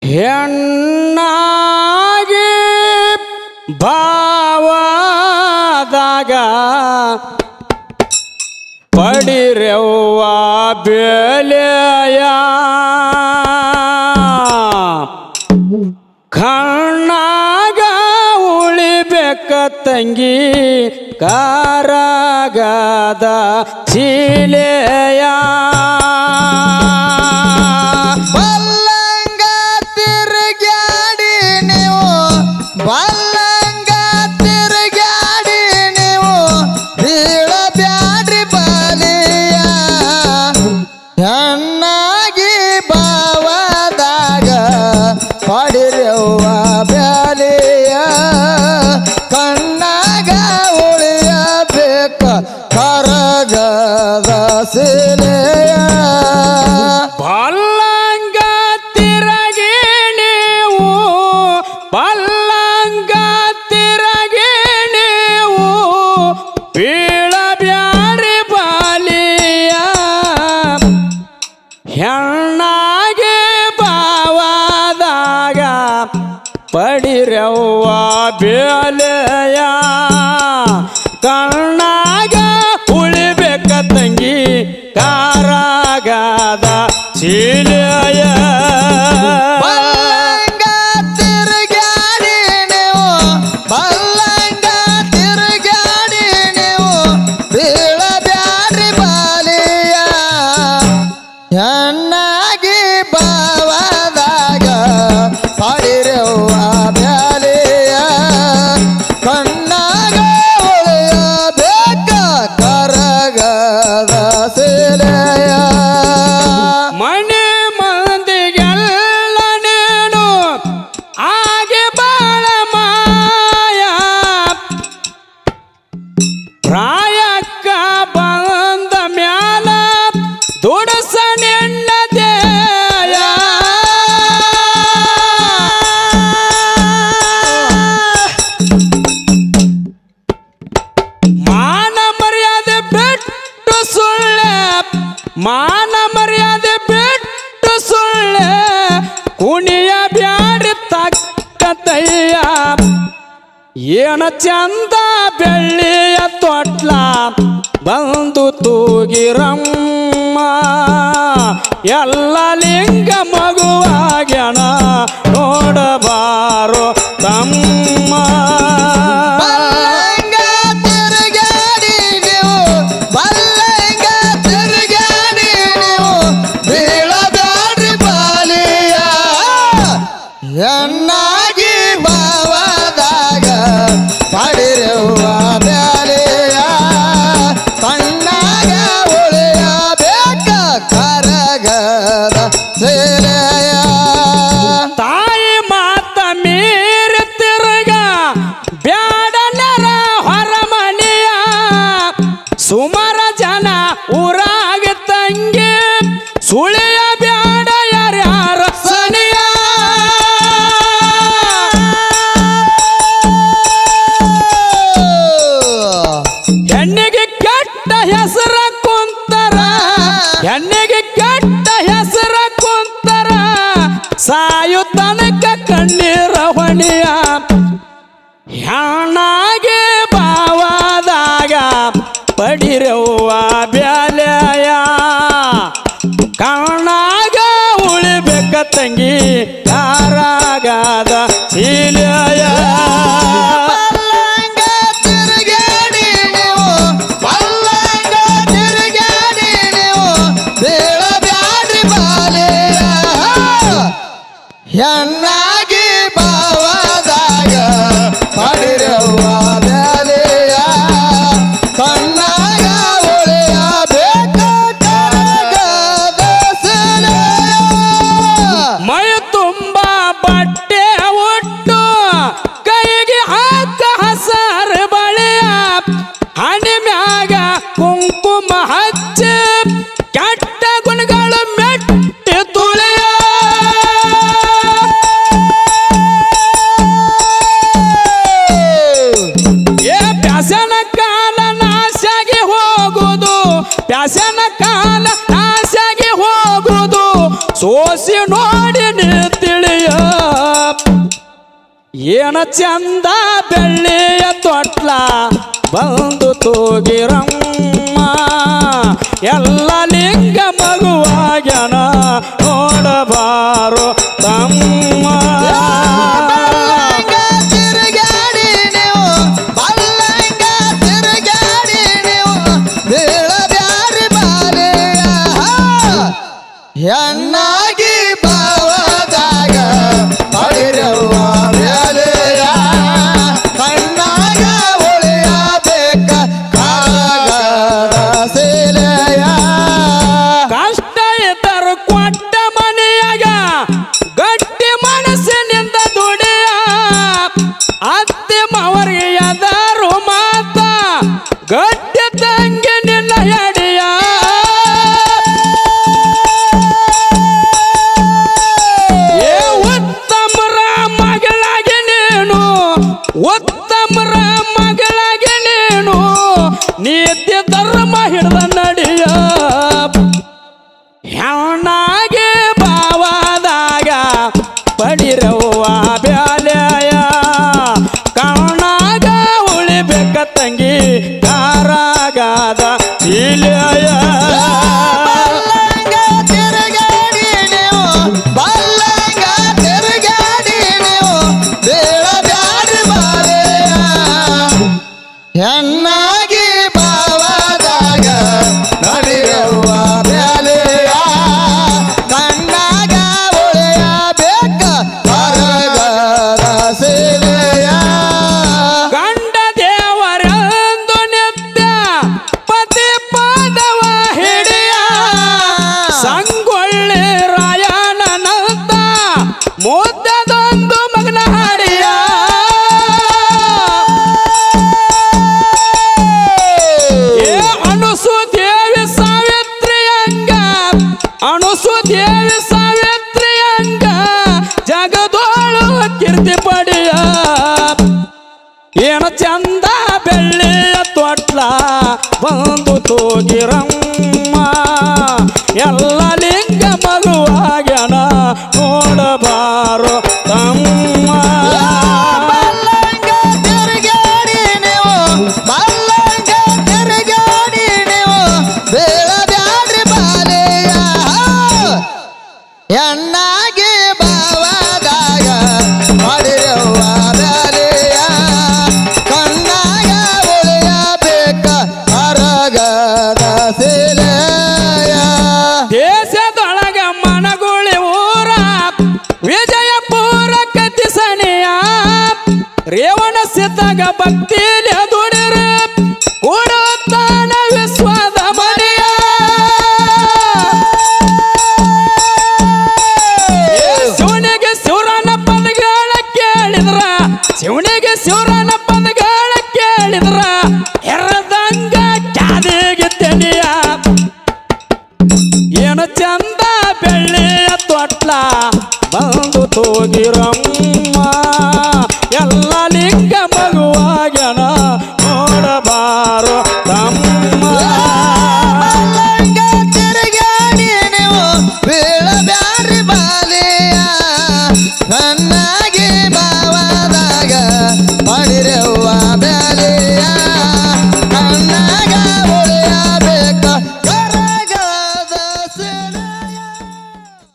ಹೆಣ್ಣಾಗಿ ಭಾವದಾಗ ಪಡಿರೆವ್ವ ಬೆಲೆಯ ಕಣ್ಣಾಗ ಉಳಿಬೇಕ ತಂಗಿ ಕಾರಾಗದ ಚೀಲೆಯ ಬಲ್ಲಂಗ ತಿರುಗಾಡಿ ನೀವು ಬಲ್ಲಂಗ ತಿರುಗಾಡಿ ನೀವು ಬೀಳಬ್ಯಾಡ್ರಿ ಬಲಿಯ ಹೆಣ್ಣಾಗಿ ಬಾವದಾಗ ಪಡಿರವ್ವ ಬ್ಯಾಲಿಯ ಕಣ್ಣಾಗ ಉಳಿಯಬೇಕ ಕರಗದ ಸಿಲೆಯ ಪಲ್ಲಂಗ ತಿರಗಿ ನೀವು ಪಲ್ಲಂಗ ತಿರಗಿ ನೀವು ಬೀಳಬ್ಯಾರಿ ಬಾಲಿಯ ಹೆಣ್ಣಾಗಿ ಬಾವಾದಾಗ ಪಡಿರವ್ವ ಬೇಲೆಯ ಕಣ್ಣಾಗ ಉಳಿಬೇಕ ತಂಗಿ ಕಾರಾಗದ ಚೀಲೆಯ ಬಲ್ಲಂಗ ತಿರುಗಾಡಿ ನೀವು ಬಲ್ಲಂಗ ತಿರುಗಾಡಿ ನೀವು ಬೀಳಬ್ಯಾಡ್ರಿ ಬಾಲಿಯ ಹೆಣ್ಣಾಗಿ ಬಾವದಾಗ ಪಡಿರವ್ವ ಬ್ಯಾಲಿಯ ಕಣ್ಣಾಗ ಉಳಿಯಬೇಕ ಕರಗದ ಸಿಲೆಯ ಮನೆ ಮಂದಿಗೆಲ್ಲ ನೀನು ಆಗೆ ಬಾಳ ಮಾಯ ಪ್ರಾಯಕ್ಕ ಬಂದ ಮ್ಯಾಲ ದುಡಸ ನೆಣ್ಣದೇಯ ಮಾನ ಮರ್ಯಾದೆ ಬಿಟ್ಟು ಸುಳ್ಳೆ ಮಾನ ಮರ್ಯಾದೆ ಬಿಟ್ಟು ಸುಳ್ಳೆ ಕುಣಿಯ ಬ್ಯಾಡಿ ತಕ್ಕತಯ್ಯ ಏನ ಚಂದ ಬೆಳ್ಳಿಯ ತೊಟ್ಲ ಬಂದು ತೂಗಿರಮ್ಮ ಎಲ್ಲ ಲಿಂಗ ಮಗುವಾಗ್ಯಣ ನೋಡಬಾರೋ ತಮ್ಮ ಬಲ್ಲಂಗ ತಿರುಗಾಡಿ ನೀವು ಬಲ್ಲಂಗ ತಿರುಗಾಡಿ ನೀವು ಬೀಳಬ್ಯಾಡ್ರಿ ಬಾಲಿಯ ಎನ್ನಾಗಿ ಬಾವದಾಗ ಪಡಿರವ್ವ ಬ್ಯಾಲಿಯ ಕಣ್ಣಾಗ ಉಳಿಯಬೇಕ ಕರಗದ ಸೀಲೆಯ ತಾಯಿ ಮಾತ ಮೀರಿ ತಿರುಗ ಬ್ಯಾಡನರ ಹೊರಮನೆಯ ಸುಮಾರ ಜನ ಊರಾಗ ತಂಗಿ ಸುಳಿಯ ಬ್ಯಾಡ ಯಾರ್ಯಾರ ಸನಿಯ ಹೆಣ್ಣಿಗೆ ಕೆಟ್ಟ ಹೆಸರ ಕುಂತರ ಹೆಣ್ಣಿಗೆ ಕೆಟ್ಟ ಹೆಸರ ಕುಂತರ ಸಾಯು ತನಕ ಕಣ್ಣೀರ ಹೊಣಿಯ ಹೆಣ್ಣಾಗೆ ಬಾವಾದಾಗ ಪಡಿರವ್ವ ಬ್ಯಾಲೆಯ ಕಣ್ಣಾಗ ಉಳಿಬೇಕ ತಂಗಿ ಯಾರಾಗದ ಚೀಲೆಯ ಬಲ್ಲಂಗ ತಿರುಗಾಡಿ ನೀವು ಬಲ್ಲಂಗ ತಿರುಗಾಡಿ ನೀವು ಬೀಳಬ್ಯಾಡ್ರಿ ಬಾಲಿಯ ಹೆಣ್ಣಾಗಿ ಬಾವದಾಗ ಪಡಿರವ್ವ ಬ್ಯಾಲಿಯ ಕಣ್ಣಾಗ ಉಳಿಯಬೇಕ ಕರಗದ ಸೀಲೆಯ. ಮೈ ತುಂಬ ಬಟ್ಟೆ ಒಟ್ಟು ಕೈಗೆ ಹಾಕ ಹಸರ ಬಳೆಯ ಹಣೆ ಮ್ಯಾಗ ಕುಂಕುಮ ಹಚ್ಚಿ ಕೆಟ್ಟ ಗುಣಗಳು ಮೆಟ್ಟಿ ತುಳಿಯ ಏನ ಚಂದ ಬೆಳ್ಳಿಯ ತೊಟ್ಲ ಬಂದು ತೋಗಿರಮ್ಮ ಎಲ್ಲ ಲಿಂಗ ಮಗುವಾಗ್ಯನ ನೋಡಬಾರೋ ತಮ್ಮ ಬಲ್ಲಂಗ ತಿರುಗಾಡಿ ನೀವು ಬಲ್ಲಂಗ ತಿರುಗಾಡಿ ನೀವು ಬೀಳಬ್ಯಾರಿ ಬಾಲೆಯ ಹೆಣ್ಣಾಗಿ ಬಾವದಾಗ ಪಡಿರವ್ವ ಬ್ಯಾಲೆಯ ಕಣ್ಣಾಗ ಉಳಿಯಬೇಕ ಕಾಗದ ಸೀಲೆಯ ಕಷ್ಟ ಇದ್ದರು ಕೊಟ್ಟ ಮನೆಯಾಗ ಗಟ್ಟಿ ಮನಸ್ಸಿನಿಂದ ದುಡಿಯ ಅತ್ತೆ ಮಾವರಿಗೆ ಎದರು ಮಾತ ಗಟ್ಟಿ ತಂಗಿ ನಿನ್ನ ಎಡೆಯ ಏ ಉತ್ತಮರ ಮಗಳಾಗಿ ನೀನು ಉತ್ತಮರ ಮಗಳಾಗಿ ನೀನು ನೀತಿ ಧರ್ಮ ಹಿಡ್ದ ನಡಿಯ ಹೆಣ್ಣಾಗಿ ಬಾವಾದಾಗ ಪಡಿರವ್ವ ಬ್ಯಾಲೆಯ ಕಣ್ಣಾಗ ಉಳಿಬೇಕ ತಂಗಿ ಕಾರಾಗಾದ ಇಲೆಯ ಬಲ್ಲಂಗ ತಿರುಗಾಡಿ ನೀವು ಬಲ್ಲಂಗ ತಿರುಗಾಡಿ ನೀವು ಬೀಳಬ್ಯಾಡಿ ಬಾಲೆಯ ಹೆಣ್ಣಾಗಿ ಬಾವದಾಗ ನಡಿರವ್ವ ಬ್ಯಾಲೆಯ ಕಣ್ಣಾಗ ಉಳಿಯಬೇಕ ಹೊರಗದ ಸೀಲೆಯ ಗಂಡ ದೇವರೆಂದು ನಿತ್ಯ ಪತಿ ಪಾದವ ಹಿಡಿಯ ಸಂಗೊಳ್ಳಿ ರಾಯಣನಂತ ಮುದ್ದದೊಂದು ಮಗನ ಹಾಡಿಯ ಏ ಅನುಸು ದೇವಿ ಸಾವಿತ್ರಿ ಅಂಗ ಅನುಸು ದೇವಿ ಸಾವಿತ್ರಿ ಅಂಗ ಜಗದೋಳು ಕೀರ್ತಿ ಪಡಿಯ ಏನು ಚಂದ ಬೆಳ್ಳಿಯ ತೊಟ್ಲ ಬಂದು ತೋಗಿರಮ್ಮ ಎಲ್ಲ ಲಿಂಗ ಮಗುವಾಗ್ಯನ ನೋಡಬಾರೋ ತಮ್ಮ ಬಲ್ಲಂಗ ತಿರುಗಾಡಿ ನೀವು ಬಲ್ಲಂಗ ತಿರುಗಾಡಿ ನೀವು ಬೀಳಬ್ಯಾಡ್ರಿ ಬಾಲೆಯ ಹೆಣ್ಣಾಗಿ ಬಾವದಾಗ ಮಾಡಿರವ್ವ ಬ್ಯಾಲೆಯ ಕಣ್ಣಾಗ ಉಳಿಯಬೇಕ ಅರಗದ ಸೀಲೆಯ ದೇಶದೊಳಗ ಮನಗುಳಿ ಊರ ವಿಜಯಪುರ ಕತಿಸನಿಯ ರೇವಣ ಸಿದ್ದಾಗ ಭಕ್ತಿಲಿ ದುಡಿರ ಕೊಡುತ್ತಾನ ವಿಶ್ವದ ಮನೆಯ ಏ ಶಿವನಿಗೆ ಶಿವರನ ಪದಗಳ ಕೇಳಿದ್ರ ಶಿವನಿಗೆ ಶಿವರನ ಪದಗಳ ಕೇಳಿದ್ರ ಎರ್ರದಂಗ ಕ್ಯಾದಿಗೆ ತೆನಿಯ ಏನು ಚಂದ ಬೆಳ್ಳಿಯ ತೊಟ್ಲ ಬಂದು ತೋಗಿರಮ್ಮ